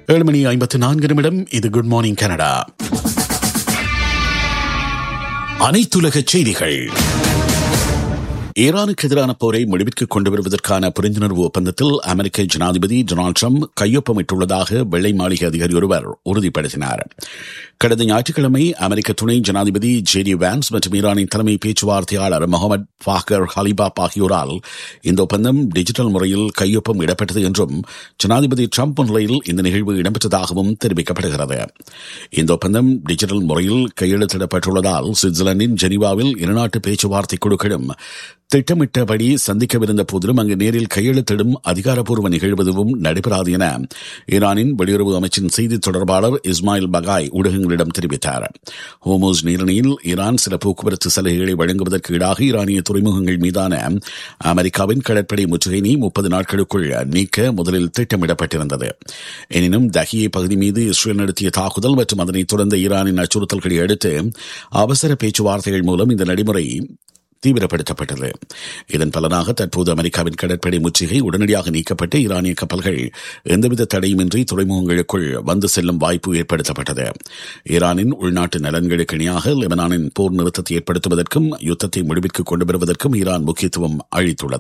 ஏழு மணி ஐம்பத்தி நான்கு நிமிடம் இது குட் மார்னிங் கனடா அனைத்துலக செய்திகள் ஈரானுக்கு எதிரான போரை முடிவிற்கு கொண்டு வருவதற்கான புரிந்துணர்வு ஒப்பந்தத்தில் அமெரிக்க ஜனாதிபதி டொனால்டு ட்ரம்ப் கையொப்பமிட்டுள்ளதாக வெள்ளை மாளிகை அதிகாரி ஒருவர் உறுதிப்படுத்தினார் கடந்த ஞாயிற்றுக்கிழமை அமெரிக்க துணை ஜனாதிபதி ஜேடி வான்ஸ் மற்றும் ஈரானின் தலைமை பேச்சுவார்த்தையாளர் முகமது ஃபாகர் ஹலிபாப் ஆகியோரால் இந்த ஒப்பந்தம் டிஜிட்டல் முறையில் கையொப்பம் இடப்பட்டது என்றும் ஜனாதிபதி ட்ரம்ப் முன்னிலையில் இந்த நிகழ்வு இடம்பெற்றதாகவும் தெரிவிக்கப்படுகிறது இந்த ஒப்பந்தம் டிஜிட்டல் முறையில் கையெழுத்திடப்பட்டுள்ளதால் சுவிட்சர்லாந்தின் ஜெனீவாவில் இருநாட்டு பேச்சுவார்த்தை குழுக்களும் திட்டமிட்டபடி சந்திக்கவிருந்த போதிலும் அங்கு நேரில் கையெழுத்திடும் அதிகாரப்பூர்வ நிகழ்வதுவும் நடைபெறாது என ஈரானின் வெளியுறவு அமைச்சின் செய்தி தொடர்பாளர் இஸ்மாயில் பகாய் ஊடகங்களிடம் தெரிவித்தார் ஹோமோஸ் நீரணியில் ஈரான் சில போக்குவரத்து சலுகைகளை வழங்குவதற்கு ஈடாக ஈரானிய துறைமுகங்கள் மீதான அமெரிக்காவின் கடற்படை முற்றுகையினை முப்பது நாட்களுக்குள் நீக்க முதலில் திட்டமிடப்பட்டிருந்தது எனினும் தஹியே பகுதி மீது இஸ்ரேல் நடத்திய தாக்குதல் மற்றும் அதனைத் தொடர்ந்த ஈரானின் அச்சுறுத்தல்களை அடுத்து அவசர பேச்சுவார்த்தைகள் மூலம் இந்த நடைமுறை தீவிரப்படுத்தப்பட்டது இதன் பலனாக தற்போது அமெரிக்காவின் கடற்படை முற்றுகை உடனடியாக நீக்கப்பட்டு ஈரானிய கப்பல்கள் எந்தவித தடையுமின்றி துறைமுகங்களுக்குள் வந்து செல்லும் வாய்ப்பு ஏற்படுத்தப்பட்டது ஈரானின் உள்நாட்டு நலன்களுக்கு இணையாக லெபனானின் போர் நிறுத்தத்தை ஏற்படுத்துவதற்கும் யுத்தத்தை முடிவிற்கு கொண்டு வருவதற்கும் ஈரான் முக்கியத்துவம் அளித்துள்ளது